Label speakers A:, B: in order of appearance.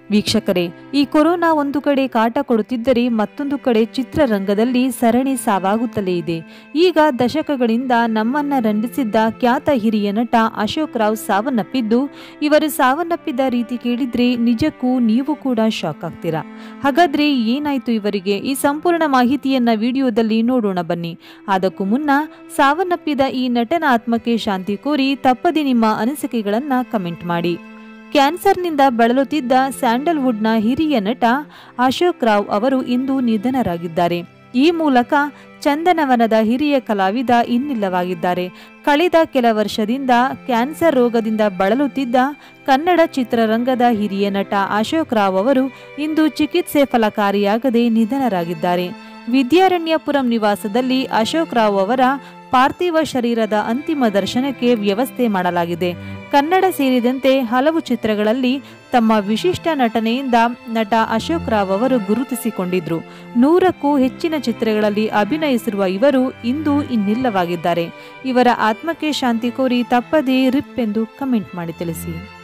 A: ವೀಕ್ಷಕರೇ ಈ ಕೊರೋನಾ ಒಂದು ಕಡೆ ಕಾಟ ಕೊಡುತ್ತಿದ್ದರೆ ಮತ್ತೊಂದು ಕಡೆ ಚಿತ್ರರಂಗದಲ್ಲಿ ಸರಣಿ ಸಾವಾಗುತ್ತಲೇ ಇದೆ ಈಗ ದಶಕಗಳಿಂದ ನಮ್ಮನ್ನ ರಂಜಿಸಿದ್ದ ಖ್ಯಾತ ಹಿರಿಯ ನಟ ಅಶೋಕ್ ರಾವ್ ಸಾವನ್ನಪ್ಪಿದ್ದು ಇವರು ಸಾವನ್ನಪ್ಪಿದ ರೀತಿ ಕೇಳಿದ್ರೆ ನಿಜಕ್ಕೂ ನೀವು ಕೂಡ ಶಾಕ್ ಆಗ್ತೀರಾ ಹಾಗಾದ್ರೆ ಏನಾಯ್ತು ಇವರಿಗೆ ಈ ಸಂಪೂರ್ಣ ಮಾಹಿತಿಯನ್ನ ವಿಡಿಯೋದಲ್ಲಿ ನೋಡೋಣ ಬನ್ನಿ ಅದಕ್ಕೂ ಮುನ್ನ ಸಾವನ್ನಪ್ಪಿದ ಈ ನಟನ ಆತ್ಮಕ್ಕೆ ಶಾಂತಿ ಕೋರಿ ತಪ್ಪದೆ ನಿಮ್ಮ ಅನಿಸಿಕೆಗಳನ್ನ ಕಮೆಂಟ್ ಮಾಡಿ ಕ್ಯಾನ್ಸರ್ನಿಂದ ಬಳಲುತ್ತಿದ್ದ ಸ್ಯಾಂಡಲ್ವುಡ್ನ ಹಿರಿಯ ನಟ ಅಶೋಕ್ ರಾವ್ ಅವರು ಇಂದು ನಿಧನರಾಗಿದ್ದಾರೆ ಈ ಮೂಲಕ ಚಂದನವನದ ಹಿರಿಯ ಕಲಾವಿದ ಇನ್ನಿಲ್ಲವಾಗಿದ್ದಾರೆ ಕಳೆದ ಕೆಲ ವರ್ಷದಿಂದ ಕ್ಯಾನ್ಸರ್ ರೋಗದಿಂದ ಬಳಲುತ್ತಿದ್ದ ಕನ್ನಡ ಚಿತ್ರರಂಗದ ಹಿರಿಯ ನಟ ಅಶೋಕ್ ರಾವ್ ಅವರು ಇಂದು ಚಿಕಿತ್ಸೆ ಫಲಕಾರಿಯಾಗದೆ ನಿಧನರಾಗಿದ್ದಾರೆ ವಿದ್ಯಾರಣ್ಯಪುರಂ ನಿವಾಸದಲ್ಲಿ ಅಶೋಕ್ ರಾವ್ ಅವರ ಪಾರ್ಥಿವ ಶರೀರದ ಅಂತಿಮ ದರ್ಶನಕ್ಕೆ ವ್ಯವಸ್ಥೆ ಮಾಡಲಾಗಿದೆ ಕನ್ನಡ ಸೇರಿದಂತೆ ಹಲವು ಚಿತ್ರಗಳಲ್ಲಿ ತಮ್ಮ ವಿಶಿಷ್ಟ ನಟನೆಯಿಂದ ನಟ ಅಶೋಕ್ ರಾವ್ ಅವರು ಗುರುತಿಸಿಕೊಂಡಿದ್ರು ನೂರಕ್ಕೂ ಹೆಚ್ಚಿನ ಚಿತ್ರಗಳಲ್ಲಿ ಅಭಿನಯಿಸಿರುವ ಇವರು ಇಂದು ಇನ್ನಿಲ್ಲವಾಗಿದ್ದಾರೆ ಇವರ ಆತ್ಮಕ್ಕೆ ಶಾಂತಿ ಕೋರಿ ತಪ್ಪದೇ ರಿಪ್ ಎಂದು ಕಮೆಂಟ್ ಮಾಡಿ ತಿಳಿಸಿ